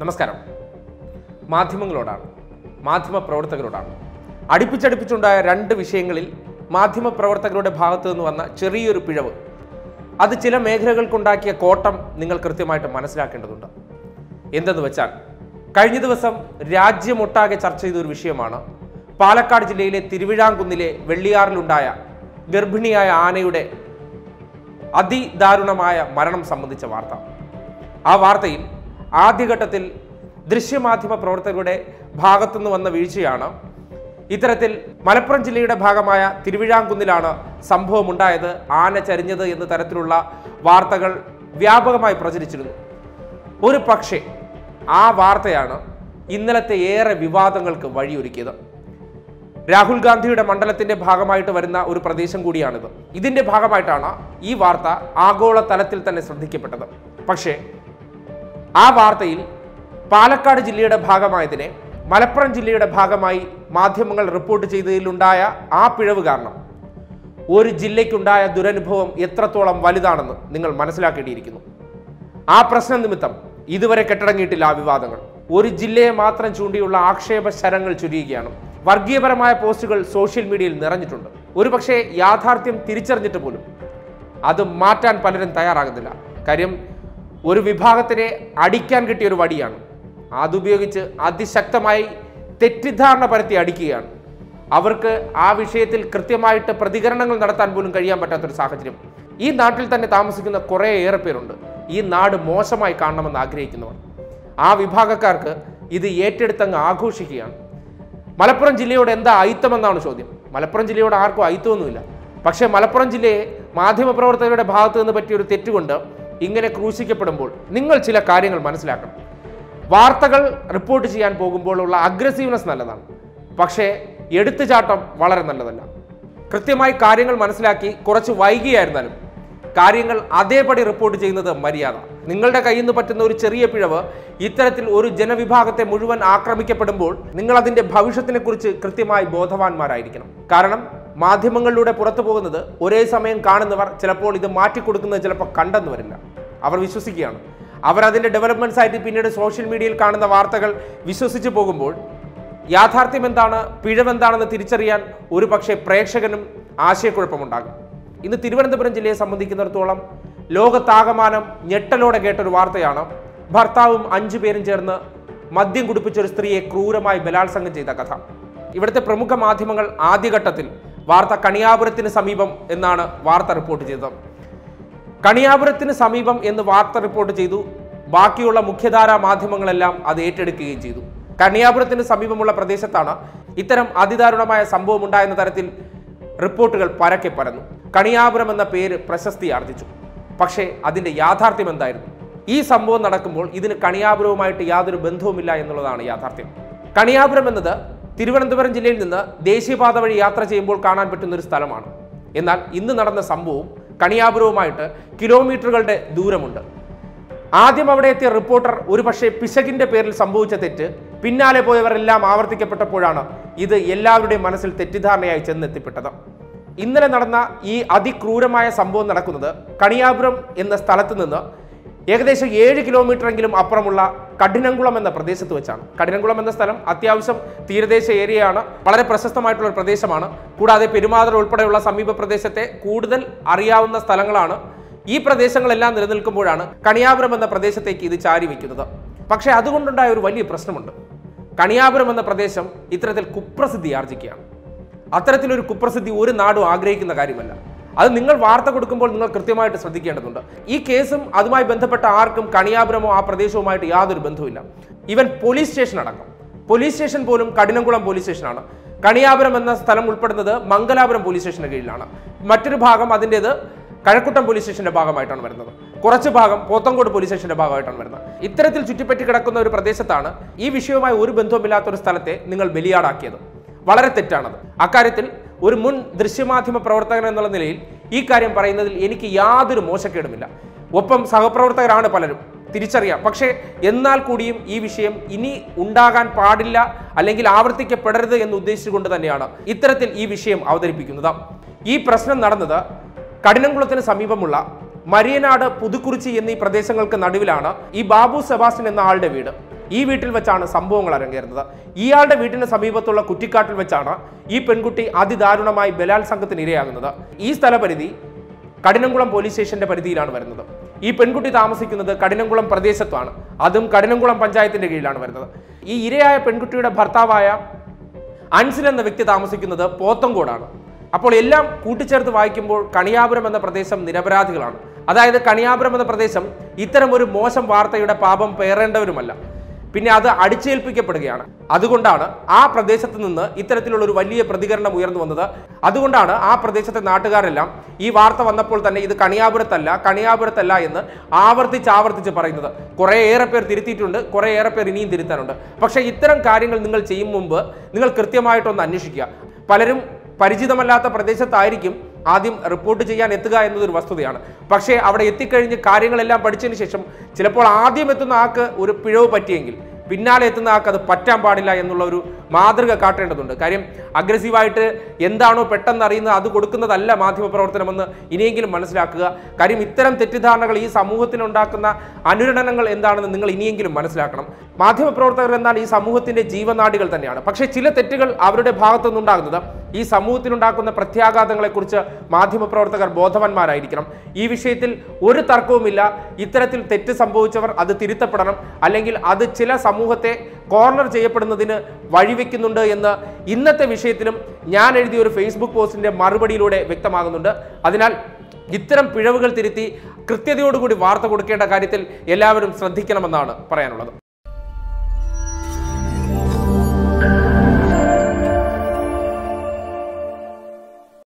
നമസ്കാരം മാധ്യമങ്ങളോടാണ് മാധ്യമ പ്രവർത്തകരോടാണ് അടുപ്പിച്ചടുപ്പിച്ചുണ്ടായ രണ്ട് വിഷയങ്ങളിൽ മാധ്യമ പ്രവർത്തകരുടെ ഭാഗത്തു നിന്ന് വന്ന ചെറിയൊരു പിഴവ് അത് ചില മേഖലകൾക്കുണ്ടാക്കിയ കോട്ടം നിങ്ങൾ കൃത്യമായിട്ട് മനസ്സിലാക്കേണ്ടതുണ്ട് എന്തെന്ന് വെച്ചാൽ കഴിഞ്ഞ ദിവസം രാജ്യമൊട്ടാകെ ചർച്ച ചെയ്ത ഒരു വിഷയമാണ് പാലക്കാട് ജില്ലയിലെ തിരുവിഴാംകുന്നിലെ വെള്ളിയാറിലുണ്ടായ ഗർഭിണിയായ ആനയുടെ അതിദാരുണമായ മരണം സംബന്ധിച്ച വാർത്ത ആ വാർത്തയിൽ ആദ്യഘട്ടത്തിൽ ദൃശ്യമാധ്യമ പ്രവർത്തകരുടെ ഭാഗത്തുനിന്ന് വന്ന വീഴ്ചയാണ് ഇത്തരത്തിൽ മലപ്പുറം ജില്ലയുടെ ഭാഗമായ തിരുവിഴാംകുന്നിലാണ് സംഭവം ഉണ്ടായത് ആന ചരിഞ്ഞത് എന്ന തരത്തിലുള്ള വാർത്തകൾ വ്യാപകമായി പ്രചരിച്ചിരുന്നു ഒരു പക്ഷേ ആ വാർത്തയാണ് ഇന്നലത്തെ ഏറെ വിവാദങ്ങൾക്ക് വഴിയൊരുക്കിയത് രാഹുൽ ഗാന്ധിയുടെ മണ്ഡലത്തിന്റെ ഭാഗമായിട്ട് വരുന്ന ഒരു പ്രദേശം കൂടിയാണിത് ഇതിന്റെ ഭാഗമായിട്ടാണ് ഈ വാർത്ത ആഗോള തലത്തിൽ തന്നെ ശ്രദ്ധിക്കപ്പെട്ടത് പക്ഷേ ആ വാർത്തയിൽ പാലക്കാട് ജില്ലയുടെ ഭാഗമായതിനെ മലപ്പുറം ജില്ലയുടെ ഭാഗമായി മാധ്യമങ്ങൾ റിപ്പോർട്ട് ചെയ്തതിലുണ്ടായ ആ പിഴവ് കാരണം ഒരു ജില്ലയ്ക്കുണ്ടായ ദുരനുഭവം എത്രത്തോളം വലുതാണെന്ന് നിങ്ങൾ മനസ്സിലാക്കേണ്ടിയിരിക്കുന്നു ആ പ്രശ്നം നിമിത്തം ഇതുവരെ കെട്ടടങ്ങിയിട്ടില്ല ആ വിവാദങ്ങൾ ഒരു ജില്ലയെ മാത്രം ചൂണ്ടിയുള്ള ആക്ഷേപ ശരങ്ങൾ ചുരിയുകയാണ് വർഗീയപരമായ പോസ്റ്റുകൾ സോഷ്യൽ മീഡിയയിൽ നിറഞ്ഞിട്ടുണ്ട് ഒരുപക്ഷെ യാഥാർത്ഥ്യം തിരിച്ചറിഞ്ഞിട്ട് പോലും അത് മാറ്റാൻ പലരും തയ്യാറാകുന്നില്ല കാര്യം ഒരു വിഭാഗത്തിനെ അടിക്കാൻ കിട്ടിയ ഒരു വടിയാണ് അതുപയോഗിച്ച് അതിശക്തമായി തെറ്റിദ്ധാരണ പരത്തി അടിക്കുകയാണ് അവർക്ക് ആ വിഷയത്തിൽ കൃത്യമായിട്ട് പ്രതികരണങ്ങൾ നടത്താൻ പോലും കഴിയാൻ പറ്റാത്തൊരു സാഹചര്യം ഈ നാട്ടിൽ തന്നെ താമസിക്കുന്ന കുറേ ഏറെ പേരുണ്ട് ഈ നാട് മോശമായി കാണണമെന്ന് ആഗ്രഹിക്കുന്നവർ ആ വിഭാഗക്കാർക്ക് ഇത് ഏറ്റെടുത്തങ്ങ് ആഘോഷിക്കുകയാണ് മലപ്പുറം ജില്ലയോട് എന്താ അയിത്തമെന്നാണ് ചോദ്യം മലപ്പുറം ജില്ലയോട് ആർക്കും അയിത്തമൊന്നുമില്ല പക്ഷേ മലപ്പുറം ജില്ലയെ മാധ്യമപ്രവർത്തകരുടെ ഭാഗത്തു നിന്ന് പറ്റിയ ഒരു തെറ്റുകൊണ്ട് ഇങ്ങനെ ക്രൂശിക്കപ്പെടുമ്പോൾ നിങ്ങൾ ചില കാര്യങ്ങൾ മനസ്സിലാക്കണം വാർത്തകൾ റിപ്പോർട്ട് ചെയ്യാൻ പോകുമ്പോഴുള്ള അഗ്രസീവ്നെസ് നല്ലതാണ് പക്ഷേ എടുത്തുചാട്ടം വളരെ നല്ലതല്ല കൃത്യമായി കാര്യങ്ങൾ മനസ്സിലാക്കി കുറച്ച് വൈകിയായിരുന്നാലും കാര്യങ്ങൾ അതേപടി റിപ്പോർട്ട് ചെയ്യുന്നത് മര്യാദ നിങ്ങളുടെ കയ്യിൽ നിന്ന് പറ്റുന്ന ഒരു ചെറിയ പിഴവ് ഇത്തരത്തിൽ ഒരു ജനവിഭാഗത്തെ മുഴുവൻ ആക്രമിക്കപ്പെടുമ്പോൾ നിങ്ങൾ അതിന്റെ ഭവിഷ്യത്തിനെ കുറിച്ച് കൃത്യമായി ബോധവാന്മാരായിരിക്കണം കാരണം മാധ്യമങ്ങളിലൂടെ പുറത്തു പോകുന്നത് ഒരേ സമയം കാണുന്നവർ ചിലപ്പോൾ ഇത് മാറ്റിക്കൊടുക്കുന്നത് ചിലപ്പോൾ കണ്ടെന്ന് വരില്ല അവർ വിശ്വസിക്കുകയാണ് അവർ അതിന്റെ ഡെവലപ്മെന്റ്സ് ആയിട്ട് പിന്നീട് സോഷ്യൽ മീഡിയയിൽ കാണുന്ന വാർത്തകൾ വിശ്വസിച്ച് പോകുമ്പോൾ യാഥാർത്ഥ്യം എന്താണ് പിഴവെന്താണെന്ന് തിരിച്ചറിയാൻ ഒരു പക്ഷേ പ്രേക്ഷകനും ആശയക്കുഴപ്പമുണ്ടാകും ഇന്ന് തിരുവനന്തപുരം ജില്ലയെ സംബന്ധിക്കുന്നിടത്തോളം ലോകത്താകമാനം ഞെട്ടലോടെ കേട്ടൊരു വാർത്തയാണ് ഭർത്താവും അഞ്ചു പേരും ചേർന്ന് മദ്യം കുടിപ്പിച്ച ഒരു സ്ത്രീയെ ക്രൂരമായി ബലാത്സംഗം ചെയ്ത കഥ ഇവിടുത്തെ പ്രമുഖ മാധ്യമങ്ങൾ ആദ്യഘട്ടത്തിൽ വാർത്ത കണിയാപുരത്തിന് സമീപം എന്നാണ് വാർത്ത റിപ്പോർട്ട് ചെയ്തത് കണിയാപുരത്തിന് സമീപം എന്ന് വാർത്ത റിപ്പോർട്ട് ചെയ്തു ബാക്കിയുള്ള മുഖ്യധാരാ മാധ്യമങ്ങളെല്ലാം അത് ഏറ്റെടുക്കുകയും ചെയ്തു കണിയാപുരത്തിന് സമീപമുള്ള പ്രദേശത്താണ് ഇത്തരം അതിദാരുണമായ സംഭവം ഉണ്ടായെന്ന തരത്തിൽ റിപ്പോർട്ടുകൾ പരക്കെ പരന്നു കണിയാപുരം എന്ന പേര് പ്രശസ്തി ആർജിച്ചു പക്ഷേ അതിന്റെ യാഥാർത്ഥ്യം എന്തായിരുന്നു ഈ സംഭവം നടക്കുമ്പോൾ ഇതിന് കണിയാപുരവുമായിട്ട് യാതൊരു ബന്ധവുമില്ല എന്നുള്ളതാണ് യാഥാർത്ഥ്യം കണിയാപുരം എന്നത് തിരുവനന്തപുരം ജില്ലയിൽ നിന്ന് ദേശീയപാത വഴി യാത്ര ചെയ്യുമ്പോൾ കാണാൻ പറ്റുന്ന ഒരു സ്ഥലമാണ് എന്നാൽ ഇന്ന് നടന്ന സംഭവവും കണിയാപുരവുമായിട്ട് കിലോമീറ്ററുകളുടെ ദൂരമുണ്ട് ആദ്യം അവിടെ എത്തിയ റിപ്പോർട്ടർ ഒരുപക്ഷെ പിശകിന്റെ പേരിൽ സംഭവിച്ച തെറ്റ് പിന്നാലെ പോയവരെല്ലാം ആവർത്തിക്കപ്പെട്ടപ്പോഴാണ് ഇത് എല്ലാവരുടെയും മനസ്സിൽ തെറ്റിദ്ധാരണയായി ചെന്നെത്തിപ്പെട്ടത് ഇന്നലെ നടന്ന ഈ അതിക്രൂരമായ സംഭവം നടക്കുന്നത് കണിയാപുരം എന്ന സ്ഥലത്ത് നിന്ന് ഏകദേശം ഏഴ് കിലോമീറ്റർ എങ്കിലും അപ്പുറമുള്ള കഠിനംകുളം എന്ന പ്രദേശത്ത് വെച്ചാണ് കഠിനംകുളം എന്ന സ്ഥലം അത്യാവശ്യം തീരദേശ ഏരിയയാണ് വളരെ പ്രശസ്തമായിട്ടുള്ള ഒരു പ്രദേശമാണ് കൂടാതെ പെരുമാതർ ഉൾപ്പെടെയുള്ള സമീപ പ്രദേശത്തെ കൂടുതൽ അറിയാവുന്ന സ്ഥലങ്ങളാണ് ഈ പ്രദേശങ്ങളെല്ലാം നിലനിൽക്കുമ്പോഴാണ് കണിയാപുരം എന്ന പ്രദേശത്തേക്ക് ഇത് ചാരി വയ്ക്കുന്നത് പക്ഷേ അതുകൊണ്ടുണ്ടായ ഒരു വലിയ പ്രശ്നമുണ്ട് കണിയാപുരം എന്ന പ്രദേശം ഇത്തരത്തിൽ കുപ്രസിദ്ധി ആർജിക്കുകയാണ് അത്തരത്തിലൊരു കുപ്രസിദ്ധി ഒരു നാടും ആഗ്രഹിക്കുന്ന കാര്യമല്ല അത് നിങ്ങൾ വാർത്ത കൊടുക്കുമ്പോൾ നിങ്ങൾ കൃത്യമായിട്ട് ശ്രദ്ധിക്കേണ്ടതുണ്ട് ഈ കേസും അതുമായി ബന്ധപ്പെട്ട ആർക്കും കണിയാപുരമോ ആ പ്രദേശവുമായിട്ട് യാതൊരു ബന്ധവുമില്ല ഈവൻ പോലീസ് സ്റ്റേഷൻ അടക്കം പോലീസ് സ്റ്റേഷൻ പോലും കഠിനംകുളം പോലീസ് സ്റ്റേഷനാണ് കണിയാപുരം എന്ന സ്ഥലം ഉൾപ്പെടുന്നത് മംഗലാപുരം പോലീസ് സ്റ്റേഷന്റെ കീഴിലാണ് മറ്റൊരു ഭാഗം അതിൻ്റെത് കഴക്കൂട്ടം പോലീസ് സ്റ്റേഷന്റെ ഭാഗമായിട്ടാണ് വരുന്നത് കുറച്ച് ഭാഗം പോത്തങ്കോട് പോലീസ് സ്റ്റേഷന്റെ ഭാഗമായിട്ടാണ് വരുന്നത് ഇത്തരത്തിൽ ചുറ്റിപ്പറ്റി കിടക്കുന്ന ഒരു പ്രദേശത്താണ് ഈ വിഷയവുമായി ഒരു ബന്ധവുമില്ലാത്ത ഒരു സ്ഥലത്തെ നിങ്ങൾ ബലിയാടാക്കിയത് വളരെ തെറ്റാണത് അക്കാര്യത്തിൽ ഒരു മുൻ ദൃശ്യമാധ്യമ പ്രവർത്തകൻ എന്നുള്ള നിലയിൽ ഈ കാര്യം പറയുന്നതിൽ എനിക്ക് യാതൊരു മോശക്കേടുമില്ല ഒപ്പം സഹപ്രവർത്തകരാണ് പലരും തിരിച്ചറിയാം പക്ഷേ എന്നാൽ കൂടിയും ഈ വിഷയം ഇനി ഉണ്ടാകാൻ പാടില്ല അല്ലെങ്കിൽ ആവർത്തിക്കപ്പെടരുത് എന്ന് ഉദ്ദേശിച്ചുകൊണ്ട് തന്നെയാണ് ഇത്തരത്തിൽ ഈ വിഷയം അവതരിപ്പിക്കുന്നത് ഈ പ്രശ്നം നടന്നത് കഠിനംകുളത്തിന് സമീപമുള്ള മരിയനാട് പുതുക്കുറിച്ചി എന്നീ പ്രദേശങ്ങൾക്ക് നടുവിലാണ് ഈ ബാബു സെബാസ്റ്റ്യൻ എന്ന ആളുടെ വീട് ഈ വീട്ടിൽ വെച്ചാണ് സംഭവങ്ങൾ അരങ്ങേറുന്നത് ഇയാളുടെ വീടിന് സമീപത്തുള്ള കുറ്റിക്കാട്ടിൽ വെച്ചാണ് ഈ പെൺകുട്ടി അതിദാരുണമായി ബലാത്സംഗത്തിന് ഇരയാകുന്നത് ഈ സ്ഥലപരിധി കഠിനംകുളം പോലീസ് സ്റ്റേഷന്റെ പരിധിയിലാണ് വരുന്നത് ഈ പെൺകുട്ടി താമസിക്കുന്നത് കഠിനംകുളം പ്രദേശത്താണ് അതും കഠിനംകുളം പഞ്ചായത്തിന്റെ കീഴിലാണ് വരുന്നത് ഈ ഇരയായ പെൺകുട്ടിയുടെ ഭർത്താവായ അൻസിൽ എന്ന വ്യക്തി താമസിക്കുന്നത് പോത്തങ്കോടാണ് അപ്പോൾ എല്ലാം കൂട്ടിച്ചേർത്ത് വായിക്കുമ്പോൾ കണിയാപുരം എന്ന പ്രദേശം നിരപരാധികളാണ് അതായത് കണിയാപുരം എന്ന പ്രദേശം ഇത്തരം ഒരു മോശം വാർത്തയുടെ പാപം പേറേണ്ടവരുമല്ല പിന്നെ അത് അടിച്ചേൽപ്പിക്കപ്പെടുകയാണ് അതുകൊണ്ടാണ് ആ പ്രദേശത്ത് നിന്ന് ഇത്തരത്തിലുള്ള ഒരു വലിയ പ്രതികരണം ഉയർന്നു വന്നത് അതുകൊണ്ടാണ് ആ പ്രദേശത്തെ നാട്ടുകാരെല്ലാം ഈ വാർത്ത വന്നപ്പോൾ തന്നെ ഇത് കണിയാപുരത്തല്ല കണിയാപുരത്തല്ല എന്ന് ആവർത്തിച്ച് ആവർത്തിച്ച് പറയുന്നത് കുറേ ഏറെ പേർ തിരുത്തിയിട്ടുണ്ട് കുറേ ഏറെ പേർ ഇനിയും തിരുത്താനുണ്ട് പക്ഷേ ഇത്തരം കാര്യങ്ങൾ നിങ്ങൾ ചെയ്യും മുമ്പ് നിങ്ങൾ കൃത്യമായിട്ടൊന്ന് അന്വേഷിക്കുക പലരും പരിചിതമല്ലാത്ത പ്രദേശത്തായിരിക്കും ആദ്യം റിപ്പോർട്ട് ചെയ്യാൻ എത്തുക എന്നതൊരു വസ്തുതയാണ് പക്ഷേ അവിടെ എത്തിക്കഴിഞ്ഞ് കാര്യങ്ങളെല്ലാം പഠിച്ചതിന് ശേഷം ചിലപ്പോൾ ആദ്യം എത്തുന്ന ആൾക്ക് ഒരു പിഴവ് പറ്റിയെങ്കിൽ പിന്നാലെ എത്തുന്ന ആൾക്ക് അത് പറ്റാൻ പാടില്ല എന്നുള്ള ഒരു മാതൃക കാട്ടേണ്ടതുണ്ട് കാര്യം അഗ്രസീവായിട്ട് എന്താണോ പെട്ടെന്ന് അറിയുന്നത് അത് കൊടുക്കുന്നതല്ല മാധ്യമപ്രവർത്തനമെന്ന് ഇനിയെങ്കിലും മനസ്സിലാക്കുക കാര്യം ഇത്തരം തെറ്റിദ്ധാരണകൾ ഈ സമൂഹത്തിനുണ്ടാക്കുന്ന അനുരണനങ്ങൾ എന്താണെന്ന് നിങ്ങൾ ഇനിയെങ്കിലും മനസ്സിലാക്കണം മാധ്യമപ്രവർത്തകർ എന്നാൽ ഈ സമൂഹത്തിന്റെ ജീവനാഡികൾ തന്നെയാണ് പക്ഷേ ചില തെറ്റുകൾ അവരുടെ ഭാഗത്തു നിന്നുണ്ടാകുന്നത് ഈ സമൂഹത്തിനുണ്ടാക്കുന്ന പ്രത്യാഘാതങ്ങളെക്കുറിച്ച് മാധ്യമപ്രവർത്തകർ ബോധവാന്മാരായിരിക്കണം ഈ വിഷയത്തിൽ ഒരു തർക്കവുമില്ല ഇത്തരത്തിൽ തെറ്റ് സംഭവിച്ചവർ അത് തിരുത്തപ്പെടണം അല്ലെങ്കിൽ അത് ചില സമൂഹത്തെ കോർണർ ചെയ്യപ്പെടുന്നതിന് വഴിവെക്കുന്നുണ്ട് എന്ന് ഇന്നത്തെ വിഷയത്തിലും ഞാൻ എഴുതിയ ഒരു ഫേസ്ബുക്ക് പോസ്റ്റിന്റെ മറുപടിയിലൂടെ വ്യക്തമാകുന്നുണ്ട് അതിനാൽ ഇത്തരം പിഴവുകൾ തിരുത്തി കൃത്യതയോടുകൂടി വാർത്ത കൊടുക്കേണ്ട കാര്യത്തിൽ എല്ലാവരും ശ്രദ്ധിക്കണമെന്നാണ് പറയാനുള്ളത്